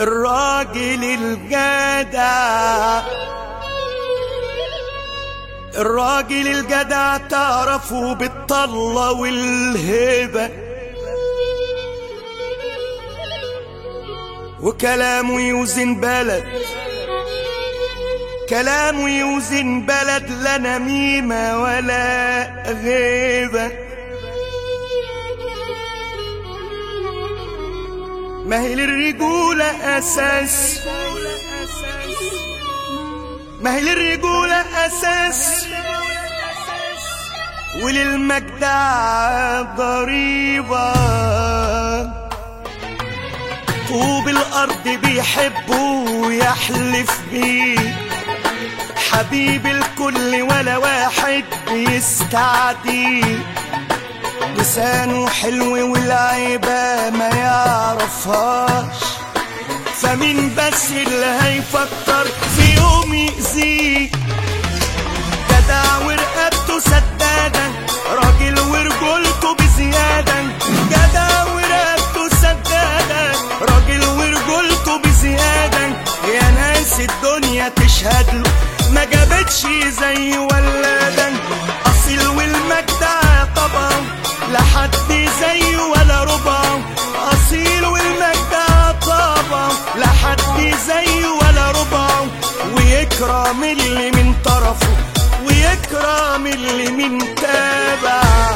الراجل الجدع الراجل الجدع تعرفه بالطلة والهبة وكلامه يوزن بلد كلامه يوزن بلد لا نميمة ولا غيبة ما هي للرجولة أساس ما هي للرجولة أساس وللمجدع ضريبة طوب الأرض بيحبه ويحلف بيه حبيب الكل ولا واحد بيستعديه لسانه حلو والعيبة ما يعرفهاش فمين بس اللي هيفكر في يوم يأذيه جدع ورقبته سدادة راجل ورجولته بزيادة جدع ورقبته سدادة راجل ورجولته بزيادة يا ناس الدنيا تشهد له ما جابتش زي ولادة أصيل والمجدع طبعا لا حد زيه ولا ربعه أصيل والمجدع طبعا لا حد زيه ولا ربعه ويكرم اللي من طرفه ويكرم اللي من تابعه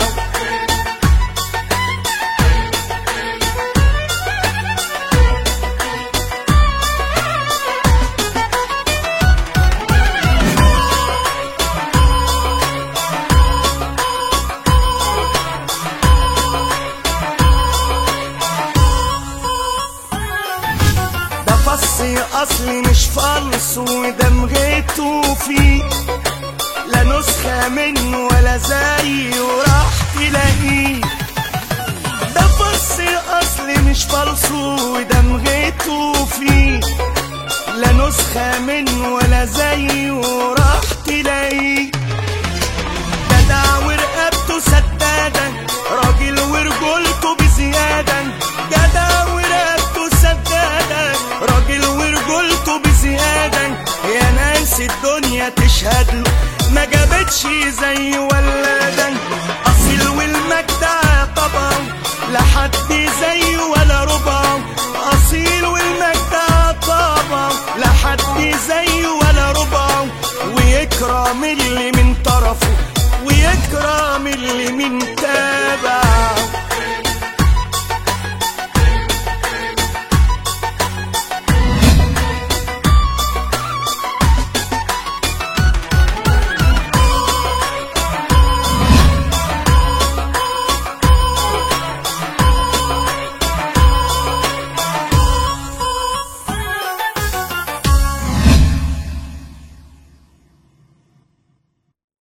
ده فصي اصلي مش فلس ودمغته فيه لا نسخة منه ولا زيه راح تلاقيه ده فصي اصلي مش فلس ودمغته فيه لا نسخة منه ولا زيه راح تلاقيه جدع ورقبته سدادة راجل ورجولته بزيادة جدع ورقبته سدادة راجل ورجولته بزيادة يا ناس الدنيا تشهد له ما جابتش زي ولادة أصيل والمجدع طبعا لا حد زيه ولا ربعه أصيل والمجدع طبعا لا حد زيه ولا ربعه ويكرم اللي من طرفه ويكرم اللي من تابعه